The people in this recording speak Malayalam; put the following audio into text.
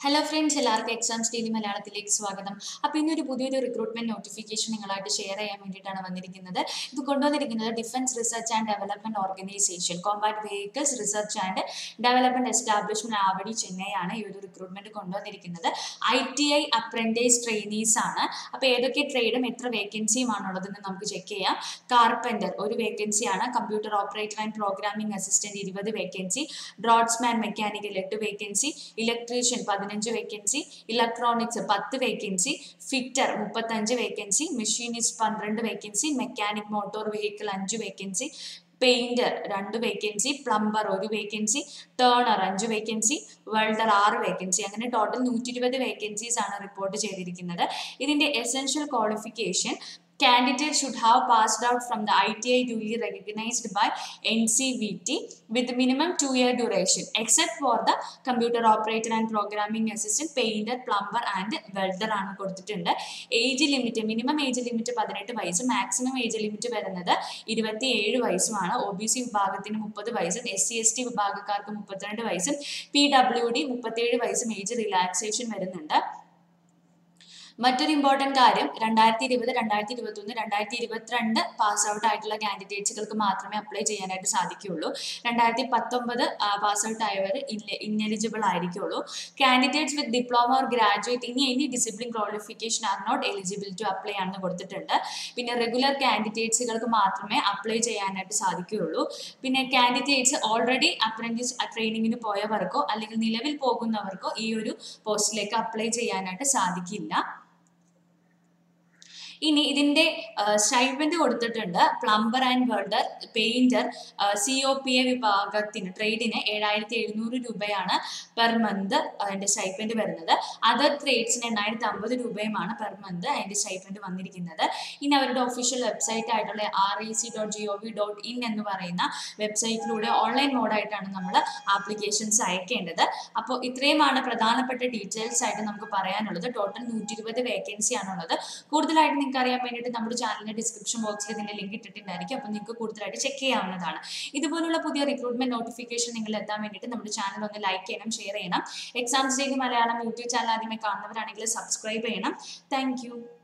ഹലോ ഫ്രണ്ട്സ് എല്ലാവർക്കും എക്സാംസ് ഡെയിലി മലയാളത്തിലേക്ക് സ്വാഗതം അപ്പോൾ ഇന്നൊരു പുതിയൊരു റിക്രൂട്ട്മെന്റ് നോട്ടിഫിക്കേഷൻ നിങ്ങളായിട്ട് ഷെയർ ചെയ്യാൻ വേണ്ടിയിട്ടാണ് വന്നിരിക്കുന്നത് ഇത് കൊണ്ടുവന്നിരിക്കുന്നത് defence research and development organisation compact vehicles research and development establishment Avadi ചെന്നൈയാണ് ഈ ഒരു റിക്രൂട്ട്മെന്റ് കൊണ്ടുവന്നിരിക്കുന്നത് I T I apprentice trainees ആണ് അപ്പോൾ ഏതൊക്കെ ട്രേഡും എത്ര വേക്കൻസിയുമാണുള്ളതെന്ന് നമുക്ക് ചെക്ക് ചെയ്യാം കാർപ്പൻറ്റർ ഒരു വേക്കൻസിയാണ് computer operator and programming assistant ഇരുപത് വേക്കൻസി ഡ്രോട്ട്സ്മാൻ മെക്കാനിക്കൽ എട്ട് വേക്കൻസി ഇലക്ട്രീഷ്യൻ പതിനഞ്ച് വേക്കൻസി ഇലക്ട്രോണിക്സ് പത്ത് വേക്കൻസി ഫിറ്റർ മുപ്പത്തഞ്ച് വേക്കൻസി മെഷീനിസ്റ്റ് പന്ത്രണ്ട് വേക്കൻസി മെക്കാനിക് മോട്ടോർ വെഹിക്കിൾ അഞ്ച് വേക്കൻസി പെയിന്റർ രണ്ട് വേക്കൻസി പ്ലംബർ ഒരു വേക്കൻസി ടേണർ അഞ്ച് വേക്കൻസി വെൽഡർ ആറ് വേക്കൻസി അങ്ങനെ ടോട്ടൽ നൂറ്റി ഇരുപത് വേക്കൻസീസ് ആണ് റിപ്പോർട്ട് ചെയ്തിരിക്കുന്നത് ഇതിന്റെ essential qualification candidate should have passed out from the ITI duly recognized by NCVT with minimum two year duration except for the computer operator and programming assistant painter plumber and welder ആണ് കൊടുത്തിട്ടുണ്ട് age limit minimum age limit പതിനെട്ട് വയസ്സ് മാക്സിമം ഏജ് ലിമിറ്റ് വരുന്നത് ഇരുപത്തി ഏഴ് വയസ്സുമാണ് ഒ ബി സി വിഭാഗത്തിന് മുപ്പത് വയസ്സും എസ് സി എസ് ടി വിഭാഗക്കാർക്ക് മുപ്പത്തിരണ്ട് വയസ്സും പി ഡബ്ല്യു ഡി മുപ്പത്തേഴ് വയസ്സും ഏജ് റിലാക്സേഷൻ വരുന്നുണ്ട് മറ്റൊരു ഇമ്പോർട്ടൻറ്റ് കാര്യം രണ്ടായിരത്തി ഇരുപത് രണ്ടായിരത്തി ഇരുപത്തി ഒന്ന് രണ്ടായിരത്തി ഇരുപത്തിരണ്ട് പാസ് ഔട്ട് ആയിട്ടുള്ള കാൻഡിഡേറ്റ്സുകൾക്ക് മാത്രമേ അപ്ലൈ ചെയ്യാനായിട്ട് സാധിക്കുകയുള്ളൂ രണ്ടായിരത്തി പത്തൊമ്പത് പാസ് ഔട്ട് ആയവർ ഇന്നെലിജിബിൾ ആയിരിക്കുള്ളൂ candidates with diploma or graduate in any discipline qualification are not eligible to apply ആണെന്ന് കൊടുത്തിട്ടുണ്ട് പിന്നെ റെഗുലർ കാൻഡിഡേറ്റ്സുകൾക്ക് മാത്രമേ അപ്ലൈ ചെയ്യാനായിട്ട് സാധിക്കുകയുള്ളൂ പിന്നെ കാൻഡിഡേറ്റ്സ് ഓൾറെഡി അപ്രന്റീസ് ട്രെയിനിങ്ങിന് പോയവർക്കോ അല്ലെങ്കിൽ നിലവിൽ പോകുന്നവർക്കോ ഈ ഒരു പോസ്റ്റിലേക്ക് അപ്ലൈ ചെയ്യാനായിട്ട് സാധിക്കില്ല ഇനി ഇതിന്റെ സ്റ്റൈപ്പൻഡ് കൊടുത്തിട്ടുണ്ട് plumber and welder painter C O P A വിഭാഗത്തിന് ട്രേഡിന് ഏഴായിരത്തി എഴുന്നൂറ് രൂപയാണ് പെർ മന്ത് അതിന്റെ സ്റ്റൈപ്പൻഡ് വരുന്നത് അതർ ട്രേഡ്സിന് എണ്ണായിരത്തി അമ്പത് രൂപയുമാണ് പെർ മന്ത് അതിന്റെ സ്റ്റൈപ്പൻഡ് വന്നിരിക്കുന്നത് ഇനി അവരുടെ ഒഫീഷ്യൽ വെബ്സൈറ്റ് ആയിട്ടുള്ള R I C dot G O V dot in എന്ന് പറയുന്ന വെബ്സൈറ്റിലൂടെ ഓൺലൈൻ മോഡായിട്ടാണ് നമ്മൾ ആപ്ലിക്കേഷൻസ് അയക്കേണ്ടത് അപ്പോൾ ഇത്രയുമാണ് പ്രധാനപ്പെട്ട ഡീറ്റെയിൽസ് ആയിട്ട് നമുക്ക് പറയാനുള്ളത് ടോട്ടൽ നൂറ്റി ഇരുപത് വേക്കൻസി ആണുള്ളത് കൂടുതലായിട്ട് നിങ്ങൾക്ക് അറിയാൻ വേണ്ടിയിട്ട് നമ്മുടെ ചാനലിന്റെ ഡിസ്ക്രിപ്ഷൻ ബോക്സിൽ ഇതിന്റെ ലിങ്ക് ഇട്ടിട്ടുണ്ടായിരിക്കും അപ്പോൾ നിങ്ങൾക്ക് കൂടുതലായിട്ട് ചെക്ക് ചെയ്യാവുന്നതാണ് ഇതുപോലുള്ള പുതിയ റിക്രൂട്ട്മെന്റ് നോട്ടിഫിക്കേഷൻ നിങ്ങൾ എത്താൻ വേണ്ടിയിട്ട് നമ്മുടെ ചാനൽ ഒന്ന് ലൈക്ക് ചെയ്യണം ഷെയർ ചെയ്യണം എക്സാംസ് ഡേക്ക് മലയാളം യൂട്യൂബ് ചാനൽ ആദ്യമേ കാണുന്നവരാണെങ്കിൽ സബ്സ്ക്രൈബ് ചെയ്യണം താങ്ക്